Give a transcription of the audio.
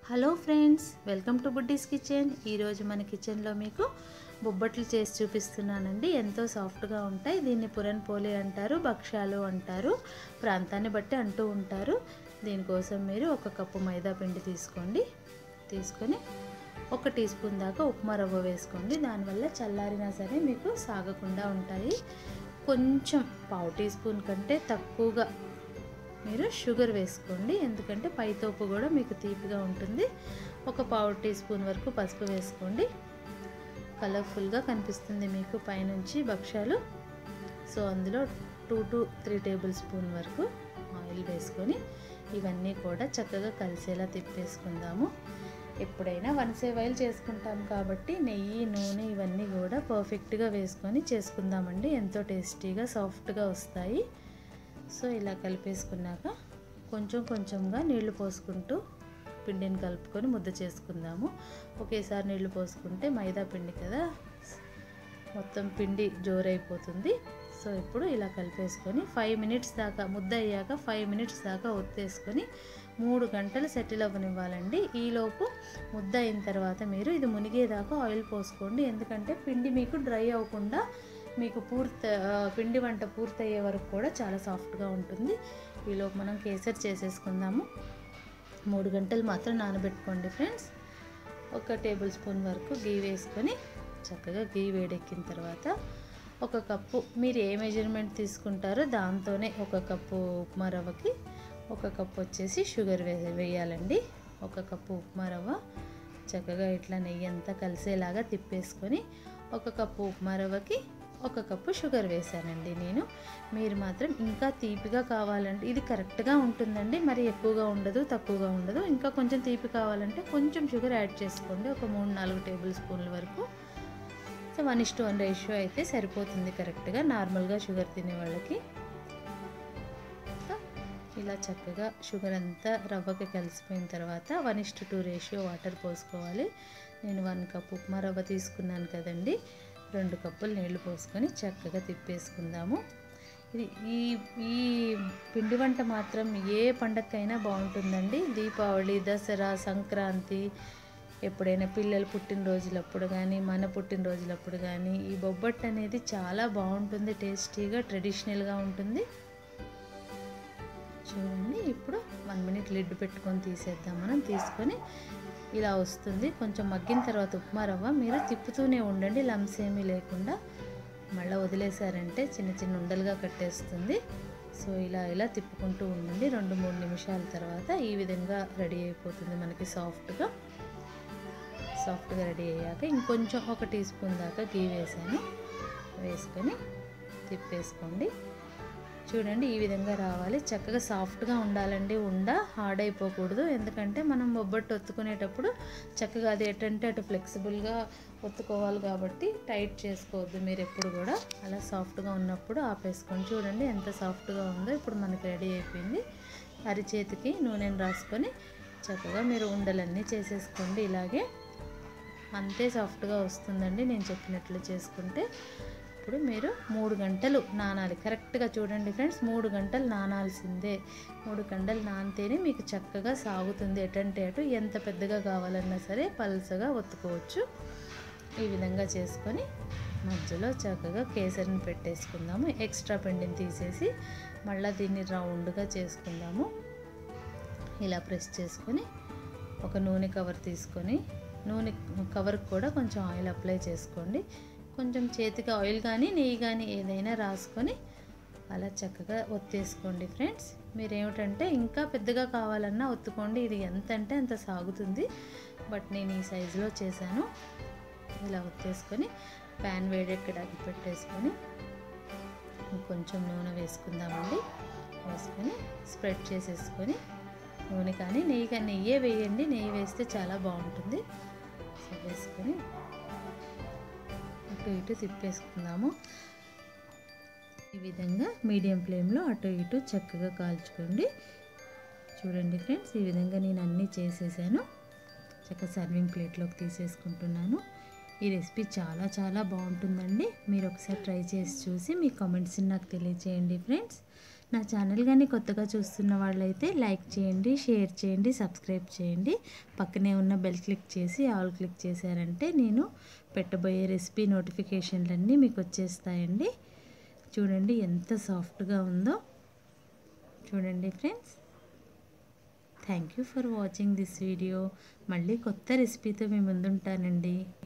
hello friends welcome to buddies kitchen ఈరోజు మన కిచెన్లో మీకు బొబ్బట్లు చేసి చూపిస్తున్నానండి ఎంతో సాఫ్ట్గా ఉంటాయి దీన్ని పురన్ పోలి అంటారు భక్ష్యాలు అంటారు ప్రాంతాన్ని బట్టి అంటూ ఉంటారు దీనికోసం మీరు ఒక కప్పు మైదా పిండి తీసుకోండి తీసుకొని ఒక టీ స్పూన్ దాకా ఉప్మా రవ్వ వేసుకోండి దానివల్ల చల్లారినా సరే మీకు సాగకుండా ఉంటాయి కొంచెం పావు టీ స్పూన్ కంటే తక్కువగా మీరు షుగర్ వేసుకోండి ఎందుకంటే పైతోపు కూడా మీకు తీపిగా ఉంటుంది ఒక పావు టీ స్పూన్ వరకు పసుపు వేసుకోండి కలర్ఫుల్గా కనిపిస్తుంది మీకు పైనుంచి భక్ష్యాలు సో అందులో two to three tablespoon వరకు ఆయిల్ వేసుకొని ఇవన్నీ కూడా చక్కగా కలిసేలా తిప్పేసుకుందాము ఎప్పుడైనా వన్ సేవ్ ఆయిల్ చేసుకుంటాం కాబట్టి నెయ్యి నూనె ఇవన్నీ కూడా పర్ఫెక్ట్గా వేసుకొని చేసుకుందామండి ఎంతో టేస్టీగా సాఫ్ట్గా వస్తాయి సో ఇలా కలిపేసుకున్నాక కొంచెం కొంచెంగా నీళ్లు పోసుకుంటూ పిండిని కలుపుకొని ముద్ద చేసుకుందాము ఒకేసారి నీళ్లు పోసుకుంటే మైదా పిండి కదా మొత్తం పిండి జోరైపోతుంది సో ఇప్పుడు ఇలా కలిపేసుకొని ఫైవ్ మినిట్స్ దాకా ముద్ద అయ్యాక ఫైవ్ మినిట్స్ దాకా ఒత్తేసుకొని మూడు గంటలు సెటిల్ అవ్వనివ్వాలండి ఈలోపు ముద్ద అయిన తర్వాత మీరు ఇది మునిగేదాకా ఆయిల్ పోసుకోండి ఎందుకంటే పిండి మీకు డ్రై అవ్వకుండా మీకు పూర్తి పిండి వంట పూర్తయ్యే వరకు కూడా చాలా సాఫ్ట్గా ఉంటుంది ఈలోపు మనం కేసరి చేసేసుకుందాము మూడు గంటలు మాత్రం నానబెట్టుకోండి ఫ్రెండ్స్ ఒక టేబుల్ స్పూన్ వరకు గీ వేసుకొని చక్కగా గీ వేడెక్కిన తర్వాత ఒక కప్పు మీరు ఏ మెజర్మెంట్ తీసుకుంటారో దాంతోనే ఒక కప్పు ఉప్మా రవ్వకి ఒక కప్పు వచ్చేసి షుగర్ వే వేయాలండి ఒక కప్పు ఉప్మా రవ్వ చక్కగా ఇట్లా నెయ్యి అంతా కలిసేలాగా తిప్పేసుకొని ఒక కప్పు ఉప్మా రవ్వకి ఒక కప్పు షుగర్ వేసానండి నేను మీరు మాత్రం ఇంకా తీపిగా కావాలంటే ఇది కరెక్ట్గా ఉంటుందండి మరి ఎక్కువగా ఉండదు తక్కువగా ఉండదు ఇంకా కొంచెం తీపి కావాలంటే కొంచెం షుగర్ యాడ్ చేసుకోండి ఒక మూడు నాలుగు టేబుల్ స్పూన్ల వరకు so one is to one ratio అయితే సరిపోతుంది కరెక్ట్గా నార్మల్గా షుగర్ తినే వాళ్ళకి ఇలా చక్కగా షుగర్ అంతా రవ్వకి కలిసిపోయిన తర్వాత one is to two ratio water పోసుకోవాలి నేను వన్ కప్ ఉప్మా రవ్వ తీసుకున్నాను కదండి రెండు కప్పులు నీళ్లు పోసుకొని చక్కగా తిప్పేసుకుందాము ఇది ఈ ఈ పిండి వంట మాత్రం ఏ పండగకైనా బాగుంటుందండి దీపావళి దసరా సంక్రాంతి ఎప్పుడైనా పిల్లలు పుట్టినరోజులప్పుడు కానీ మన పుట్టినరోజులప్పుడు కానీ ఈ బొబ్బట్టు అనేది చాలా బాగుంటుంది టేస్టీగా ట్రెడిషనల్గా ఉంటుంది చూడండి ఇప్పుడు వన్ మినిట్ లిడ్ పెట్టుకొని తీసేద్దాం మనం తీసుకొని ఇలా వస్తుంది కొంచెం మగ్గిన తర్వాత ఉప్మా రవ్వ మీరు తిప్పుతూనే ఉండండి లమ్స్ ఏమీ లేకుండా మళ్ళీ వదిలేసారంటే చిన్న చిన్న ఉండలుగా కట్టేస్తుంది సో ఇలా ఇలా తిప్పుకుంటూ ఉండండి రెండు మూడు నిమిషాల తర్వాత ఈ విధంగా రెడీ అయిపోతుంది మనకి సాఫ్ట్గా సాఫ్ట్గా రెడీ అయ్యాక ఇంకొంచెం ఒక టీ స్పూన్ దాకా గీ వేసాను వేసుకొని తిప్పేసుకోండి చూడండి ఈ విధంగా రావాలి చక్కగా సాఫ్ట్గా ఉండాలండి ఉండ హార్డ్ అయిపోకూడదు ఎందుకంటే మనం బొబ్బట్టు ఒత్తుకునేటప్పుడు చక్కగా అది ఎటంటే అటు ఫ్లెక్సిబుల్గా ఒత్తుకోవాలి కాబట్టి టైట్ చేసుకోవద్దు మీరు ఎప్పుడు కూడా అలా సాఫ్ట్గా ఉన్నప్పుడు ఆపేసుకొని చూడండి ఎంత సాఫ్ట్గా ఉందో ఇప్పుడు మనకి రెడీ అయిపోయింది అరిచేతికి నూనెను రాసుకొని చక్కగా మీరు ఉండలన్నీ చేసేసుకోండి ఇలాగే అంతే సాఫ్ట్గా వస్తుందండి నేను చెప్పినట్లు చేసుకుంటే ఇప్పుడు మీరు మూడు గంటలు నానాలి కరెక్ట్గా చూడండి ఫ్రెండ్స్ మూడు గంటలు నానాల్సిందే మూడు గంటలు నానితేనే మీకు చక్కగా సాగుతుంది ఎటంటే అటు ఎంత పెద్దగా కావాలన్నా సరే పల్సగా ఒత్తుకోవచ్చు ఈ విధంగా చేసుకొని మధ్యలో చక్కగా కేసరిని పెట్టేసుకుందాము ఎక్స్ట్రా పిండిని తీసేసి మళ్ళీ దీన్ని రౌండ్గా చేసుకుందాము ఇలా ప్రెస్ చేసుకొని ఒక నూనె కవర్ తీసుకొని నూనె కవర్కి కూడా కొంచెం ఆయిల్ అప్లై చేసుకోండి కొంచెం చేతికి ఆయిల్ కానీ నెయ్యి కానీ ఏదైనా రాసుకొని అలా చక్కగా ఒత్తేసుకోండి ఫ్రెండ్స్ మీరు ఏమిటంటే ఇంకా పెద్దగా కావాలన్నా ఒత్తుకోండి ఇది ఎంత అంటే అంత సాగుతుంది బట్ నేను ఈ సైజులో చేశాను ఇలా ఒత్తేసుకొని ప్యాన్ వేడెక్కడానికి పెట్టేసుకొని కొంచెం నూనె వేసుకుందామండి వేసుకొని స్ప్రెడ్ చేసేసుకొని నూనె కానీ నెయ్యి కానీ నెయ్యే వేయండి నెయ్యి వేస్తే చాలా బాగుంటుంది సో వేసుకొని అటు ఇటు తిప్పేసుకుందాము ఈ విధంగా మీడియం ఫ్లేమ్లో అటు ఇటు చక్కగా కాల్చుకోండి చూడండి ఫ్రెండ్స్ ఈ విధంగా నేను అన్నీ చేసేసాను చక్కగా సర్వింగ్ ప్లేట్లోకి తీసేసుకుంటున్నాను ఈ రెసిపీ చాలా చాలా బాగుంటుందండి మీరు ఒకసారి ట్రై చేసి చూసి మీ కామెంట్స్ని నాకు తెలియచేయండి ఫ్రెండ్స్ నా ఛానల్ కానీ కొత్తగా చూస్తున్న వాళ్ళైతే లైక్ చేయండి షేర్ చేయండి సబ్స్క్రైబ్ చేయండి పక్కనే ఉన్న బెల్ క్లిక్ చేసి ఆల్ క్లిక్ చేశారంటే నేను పెట్టబోయే రెసిపీ నోటిఫికేషన్లన్నీ మీకు వచ్చేస్తాయండి చూడండి ఎంత సాఫ్ట్గా ఉందో చూడండి friends thank you for watching this video మళ్ళీ కొత్త రెసిపీతో మీ ముందుంటానండి